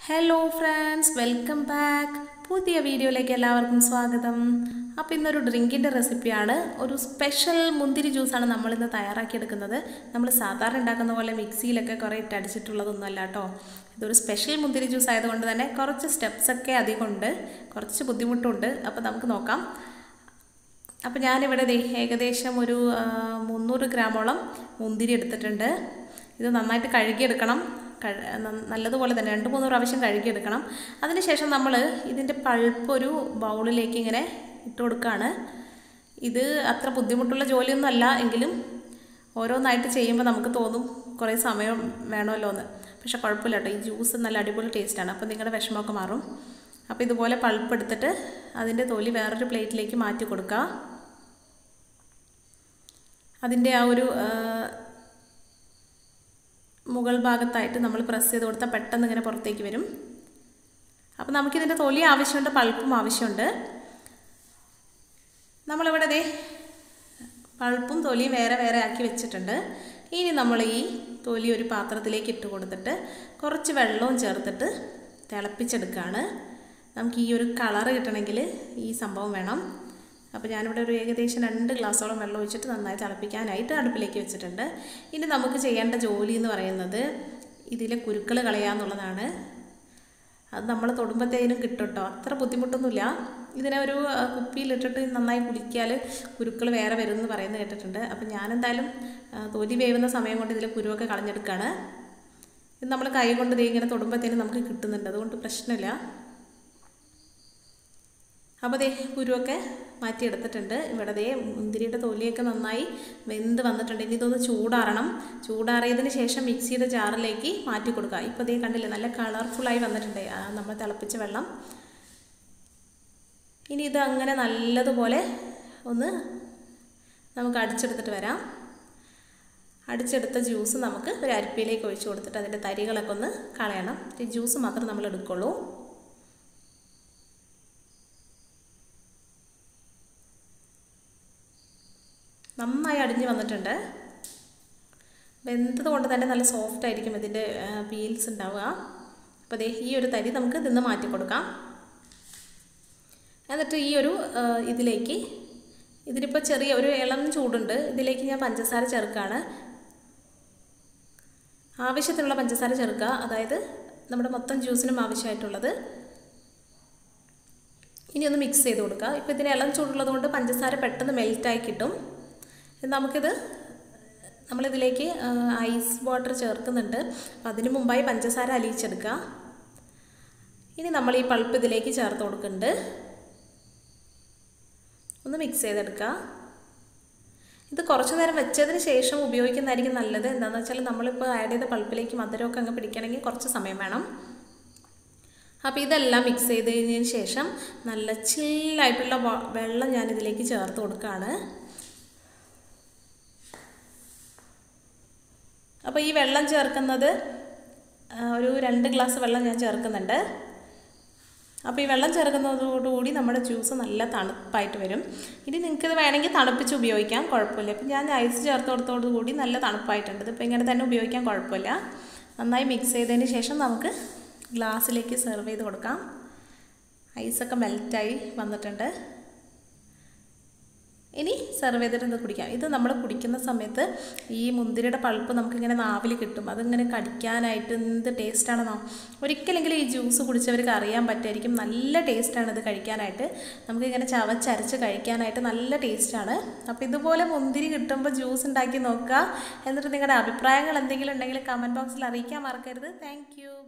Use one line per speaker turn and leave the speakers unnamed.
hello friends welcome back പുതിയ വീഡിയോയിലേക്ക് എല്ലാവർക്കും സ്വാഗതം അപ്പോൾ ഇന്നൊരു ഡ്രിങ്കിൻ്റെ റെസിപ്പിയാണ് ഒരു സ്പെഷ്യൽ മുന്തിരി ജ്യൂസാണ് നമ്മളിന്ന് തയ്യാറാക്കിയെടുക്കുന്നത് നമ്മൾ സാധാരണ ഉണ്ടാക്കുന്ന പോലെ മിക്സിയിലൊക്കെ കുറേ ഇട്ടടിച്ചിട്ടുള്ളതൊന്നും അല്ല കേട്ടോ ഇതൊരു സ്പെഷ്യൽ മുന്തിരി ജ്യൂസ് ആയതുകൊണ്ട് തന്നെ കുറച്ച് സ്റ്റെപ്സൊക്കെ അധികമുണ്ട് കുറച്ച് ബുദ്ധിമുട്ടുണ്ട് അപ്പോൾ നമുക്ക് നോക്കാം അപ്പോൾ ഞാനിവിടെ ദേ ഏകദേശം ഒരു ആ, മുന്നൂറ് ഗ്രാമോളം മുന്തിരി എടുത്തിട്ടുണ്ട് ഇത് നന്നായിട്ട് കഴുകിയെടുക്കണം കഴ ന- നല്ലതുപോലെ തന്നെ രണ്ട് മൂന്ന് പ്രാവശ്യം കഴുകിയെടുക്കണം അതിനുശേഷം നമ്മൾ ഇതിൻ്റെ പൾപ്പ് ഒരു ബൗളിലേക്ക് ഇങ്ങനെ ഇട്ട് കൊടുക്കുകയാണ് ഇത് അത്ര ബുദ്ധിമുട്ടുള്ള ജോലിയൊന്നും അല്ല എങ്കിലും ഓരോന്നായിട്ട് ചെയ്യുമ്പോൾ നമുക്ക് തോന്നും കുറേ സമയം വേണമല്ലോ എന്ന് പക്ഷെ കുഴപ്പമില്ല കേട്ടോ ഈ ജ്യൂസ് നല്ല അടിപൊളി ടേസ്റ്റാണ് അപ്പോൾ നിങ്ങളുടെ വിഷമമൊക്കെ മാറും അപ്പോൾ ഇതുപോലെ പൾപ്പ് എടുത്തിട്ട് അതിൻ്റെ തൊലി വേറൊരു പ്ലേറ്റിലേക്ക് മാറ്റി കൊടുക്കുക അതിൻ്റെ ആ ഒരു ആ, മുകൾ ഭാഗത്തായിട്ട് നമ്മൾ പ്രസ് ചെയ്ത് കൊടുത്താൽ പെട്ടെന്ന് ഇങ്ങനെ പുറത്തേക്ക് വരും അപ്പോൾ നമുക്കിതിൻ്റെ തൊലി ആവശ്യമുണ്ട് പൾപ്പും ആവശ്യമുണ്ട് നമ്മളിവിടെ ദേ പൾപ്പും തൊലിയും വേറെ വേറെ ആക്കി വെച്ചിട്ടുണ്ട് ഇനി നമ്മൾ ഈ തൊലി ഒരു പാത്രത്തിലേക്ക് ഇട്ട് കൊടുത്തിട്ട് കുറച്ച് വെള്ളവും ചേർത്തിട്ട് തിളപ്പിച്ചെടുക്കുകയാണ് നമുക്ക് ഈ ഒരു കളറ് കിട്ടണമെങ്കിൽ ഈ സംഭവം വേണം അപ്പോൾ ഞാനിവിടെ ഒരു ഏകദേശം രണ്ട് ഗ്ലാസ്സോളം വെള്ളം ഒഴിച്ചിട്ട് നന്നായി തിളപ്പിക്കാനായിട്ട് അടുപ്പിലേക്ക് വെച്ചിട്ടുണ്ട് ഇനി നമുക്ക് ചെയ്യേണ്ട ജോലി എന്ന് പറയുന്നത് ഇതിലെ കുരുക്കൾ കളയാന്നുള്ളതാണ് അത് നമ്മൾ തൊടുമ്പത്തേനും കിട്ടും കേട്ടോ അത്ര ബുദ്ധിമുട്ടൊന്നുമില്ല ഇതിനെ ഒരു ആ, കുപ്പിയിലിട്ടിട്ട് നന്നായി കുലിക്കിയാൽ കുരുക്കൾ വേറെ വരും എന്ന് പറയുന്നത് കേട്ടിട്ടുണ്ട് അപ്പം ഞാനെന്തായാലും ആ, തൊലി വേവുന്ന സമയം കൊണ്ട് ഇതിലെ കുരുവൊക്കെ കളഞ്ഞെടുക്കുകയാണ് ഇത് നമ്മൾ കൈ കൊണ്ട് ദേ ഇങ്ങനെ തൊടുമ്പത്തേനും നമുക്ക് കിട്ടുന്നുണ്ട് അതുകൊണ്ട് പ്രശ്നമില്ല അപ്പോൾ ദേ കുരുവൊക്കെ മാറ്റിയെടുത്തിട്ടുണ്ട് ഇവിടെ ദേ മുന്തിരിയുടെ തൊലിയൊക്കെ നന്നായി വെന്ത് വന്നിട്ടുണ്ട് ഇനി ഇതൊന്ന് ചൂടാറണം ചൂടാറിയതിന് ശേഷം മിക്സിയുടെ ജാറിലേക്ക് മാറ്റി കൊടുക്കുക ഇപ്പോൾ ദേ കണ്ടില്ലേ നല്ല കളർഫുള്ളായി വന്നിട്ടുണ്ട് ആ നമ്മൾ തിളപ്പിച്ച വെള്ളം ഇനി ഇത് അങ്ങനെ നല്ലതുപോലെ ഒന്ന് നമുക്ക് അടിച്ചെടുത്തിട്ട് വരാം അടിച്ചെടുത്ത ജ്യൂസ് നമുക്ക് ഒരു അരിപ്പയിലേക്ക് ഒഴിച്ചു കൊടുത്തിട്ട് അതിൻ്റെ തരികളൊക്കെ ഒന്ന് കളയണം ഈ ജ്യൂസ് മാത്രം നമ്മൾ എടുക്കുള്ളൂ നന്നായി അടിഞ്ഞ് വന്നിട്ടുണ്ട് വെന്തത് കൊണ്ട് തന്നെ നല്ല സോഫ്റ്റ് ആയിരിക്കും ഇതിൻ്റെ പീൽസ് ഉണ്ടാവുക അപ്പോൾ ദേ ഈ ഒരു തരി നമുക്ക് നിന്ന് മാറ്റി കൊടുക്കാം എന്നിട്ട് ഈ ഒരു ആ, ഇതിലേക്ക് ഇതിലിപ്പോൾ ചെറിയ ഒരു ഇളം ചൂടുണ്ട് ഇതിലേക്ക് ഞാൻ പഞ്ചസാര ചേർക്കുകയാണ് ആവശ്യത്തിനുള്ള പഞ്ചസാര ചേർക്കുക അതായത് നമ്മുടെ മൊത്തം ജ്യൂസിനും ആവശ്യമായിട്ടുള്ളത് ഇനി ഒന്ന് മിക്സ് ചെയ്ത് കൊടുക്കുക ഇപ്പോൾ ഇതിന് ഇളം ചൂടുള്ളത് കൊണ്ട് പഞ്ചസാര പെട്ടെന്ന് മെൽറ്റായി കിട്ടും നമുക്കിത് നമ്മളിതിലേക്ക് ഐസ് വാട്ടർ ചേർക്കുന്നുണ്ട് അപ്പം അതിന് മുമ്പായി പഞ്ചസാര അലിയിച്ചെടുക്കുക ഇനി നമ്മൾ ഈ പൾപ്പ് ഇതിലേക്ക് ചേർത്ത് കൊടുക്കുന്നുണ്ട് ഒന്ന് മിക്സ് ചെയ്തെടുക്കുക ഇത് കുറച്ച് നേരം വെച്ചതിന് ശേഷം ഉപയോഗിക്കുന്നതായിരിക്കും നല്ലത് എന്താണെന്ന് വെച്ചാൽ നമ്മളിപ്പോൾ ആഡ് ചെയ്ത പൾപ്പിലേക്ക് മധുരമൊക്കെ അങ്ങ് പിടിക്കണമെങ്കിൽ കുറച്ച് സമയം വേണം അപ്പോൾ ഇതെല്ലാം മിക്സ് ചെയ്ത് കഴിഞ്ഞതിന് ശേഷം നല്ല ചില്ലായിട്ടുള്ള വ- വെള്ളം ഞാൻ ഇതിലേക്ക് ചേർത്ത് കൊടുക്കുകയാണ് അപ്പോൾ ഈ വെള്ളം ചേർക്കുന്നത് ആ, ഒരു രണ്ട് ഗ്ലാസ് വെള്ളം ഞാൻ ചേർക്കുന്നുണ്ട് അപ്പോൾ ഈ വെള്ളം ചേർക്കുന്നതോടുകൂടി നമ്മുടെ ജ്യൂസ് നല്ല തണുപ്പായിട്ട് വരും ഇനി നിങ്ങൾക്കിത് വേണമെങ്കിൽ തണുപ്പിച്ച് ഉപയോഗിക്കാം കുഴപ്പമില്ല ഇപ്പം ഞാൻ ഐസ് ചേർത്ത് കൊടുത്തോടുകൂടി നല്ല തണുപ്പായിട്ടുണ്ട് ഇതിപ്പോൾ ഇങ്ങനെ തന്നെ ഉപയോഗിക്കാൻ കുഴപ്പമില്ല നന്നായി മിക്സ് ചെയ്തതിന് ശേഷം നമുക്ക് ഗ്ലാസ്സിലേക്ക് സെർവ് ചെയ്ത് കൊടുക്കാം ഐസൊക്കെ മെൽറ്റായി വന്നിട്ടുണ്ട് ഇനി സെർവ് ചെയ്തിട്ട് ഇത് കുടിക്കാം ഇത് നമ്മൾ കുടിക്കുന്ന സമയത്ത് ഈ മുന്തിരിയുടെ പൾപ്പ് നമുക്കിങ്ങനെ നാവിൽ കിട്ടും അതിങ്ങനെ കടിക്കാനായിട്ട് എന്ത് ടേസ്റ്റാണെന്നോ ഒരിക്കലെങ്കിലും ഈ ജ്യൂസ് കുടിച്ചവർക്ക് അറിയാൻ പറ്റുമായിരിക്കും നല്ല ടേസ്റ്റാണ് ഇത് കഴിക്കാനായിട്ട് നമുക്കിങ്ങനെ ചവച്ചരച്ച് കഴിക്കാനായിട്ട് നല്ല ടേസ്റ്റാണ് അപ്പോൾ ഇതുപോലെ മുന്തിരി കിട്ടുമ്പോൾ ജ്യൂസ് ഉണ്ടാക്കി നോക്കുക എന്നിട്ട് നിങ്ങളുടെ അഭിപ്രായങ്ങൾ എന്തെങ്കിലും ഉണ്ടെങ്കിൽ കമൻറ്റ് ബോക്സിൽ അറിയിക്കാൻ മറക്കരുത് താങ്ക്